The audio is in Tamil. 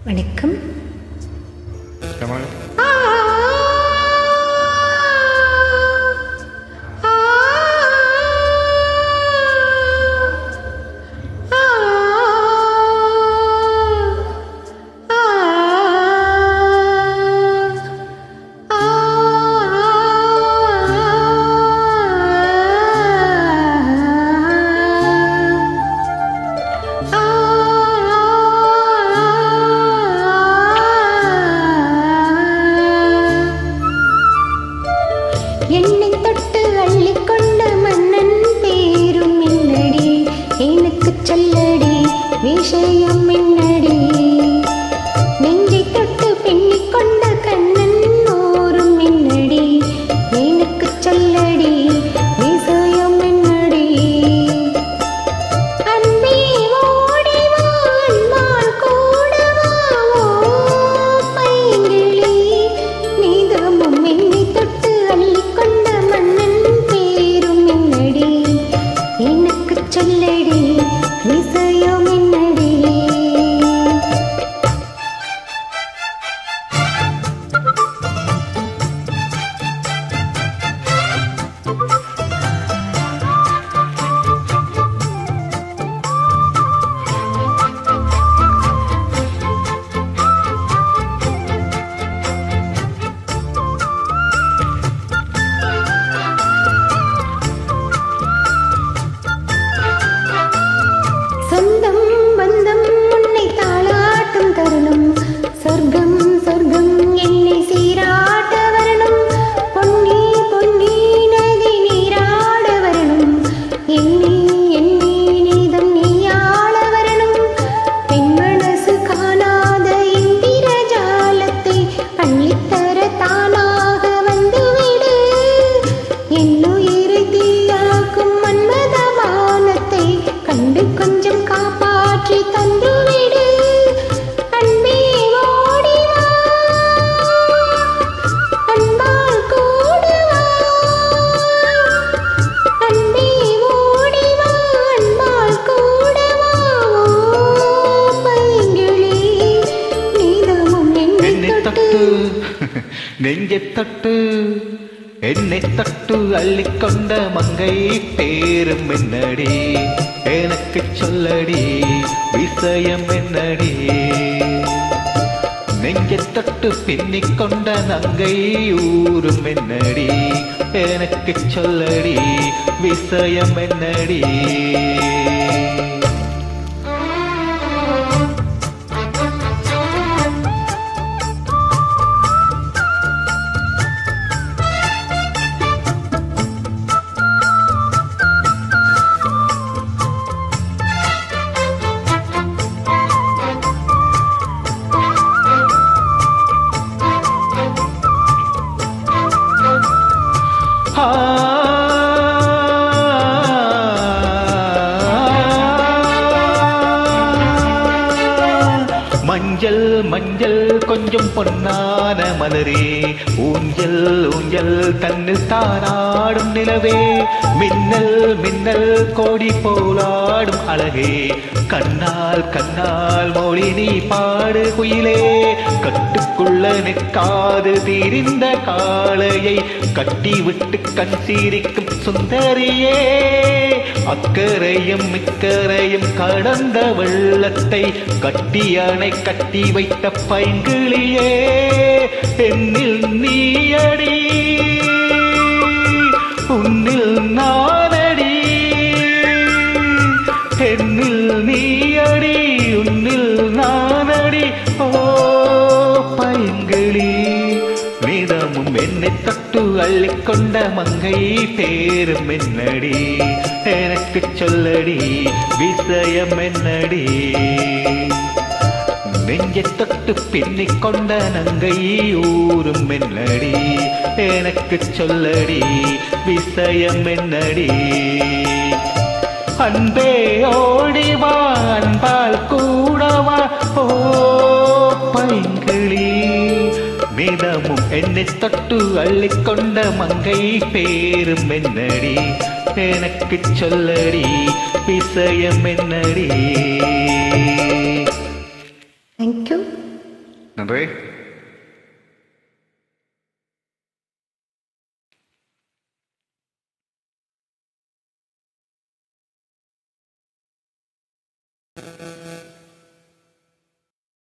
வணக்கம் கமல் என்னை தொட்டு அள்ளிக்கொண்ட மன்னன் பேரும் என்னடி எனக்கு சொல்லடி விஷயம் என்னடி நெஞ்சை தொட்டு பின்னிக் கொண்ட கண்ணன் ஓரும் என்னடி எனக்கு சொல்லடி விஷயம் என்னடி அன்பே ஓடி வா அன்பால் கூட வா ஓ பைங்கிளி நீதமும் என்னை தொட்டு அள்ளிக்கொண்ட மன்னன் பேரும் என்னடி எனக்கு சொல்லடி விஷயம் என்னடி சொந்தம் பந்தம் உன்னை தாளாட்டும் தருணம் சொர்க்கம் சொர்க்கம் என்னை சீராட்ட வரணும் பொன்னி பொன்னி நதி நீராட வரணும் எண்ணி எண்ணி நீதம் நீயாள வரணும் பெண் மனசு காணாத இந்திர ஜாலத்தை அள்ளித்தர தானாக வந்துவிடு என்னுயிரை தீயாக்கும் மன்மத வானத்தை கண்டு கொஞ்சம் காப்பாற்றி தந்துவிடு அன்பே ஓடி வா அன்பால் கூட வா அன்பே ஓடி வா அன்பால் கூட வா ஓ பைங்கிளி நீதமும் என்னை என்னை தொட்டு தொட்டு நெஞ்சை தொட்டு என்னை தொட்டு அள்ளிக்கொண்ட மங்கை பேரும் என்னடி எனக்கு சொல்லடி விஷயம் என்னடி நெஞ்சை தொட்டு பின்னிக் கொண்ட நங்கை ஊரும் என்னடி எனக்கு சொல்லடி விஷயம் என்னடி மஞ்சள் மஞ்சள் கொஞ்சம் பொன்னான மலரே ஊஞ்சல் ஊஞ்சல் தன்னில் தானாடும் நிலவே மின்னல் மின்னல் கோடி போலாடும் அழகே கண்ணால் கண்ணால் மொழி நீ பாடு குயிலே கட்டுக்குள்ள நிற்காது தீரிந்த காளையை கட்டி விட்டு கண் சீரிக்கும் சுந்தரியே அக்கறையும் இக்கரையும் கடந்த வெள்ளத்தை கட்டி அணை கட்டி வைத்த பைங்கிளியே என்னில் நீயடி உன்னில் நானடி என்னில் நீயடி உன்னில் நானடி ஓ பைங்கிளி நிதமும் என்னை தட்டு அள்ளிக்கொண்ட மங்கை பேரும் என்னடி எனக்கு சொல்லடி விஷயம் என்னடி நெஞ்சை தொட்டு பின்னிக் கொண்ட நங்கை ஊரும் என்னடி எனக்கு சொல்லடி விஷயம் என்னடி அன்பே ஓடிவா அன்பால் கூடவா ஓ பைங்கிளி மிதமும் என்னை தொட்டு அள்ளிக்கொண்ட மங்கை பேரும் என்னடி எனக்கு சொல்லடி விஷயம் என்னடி தேங்க்யூ நன்றி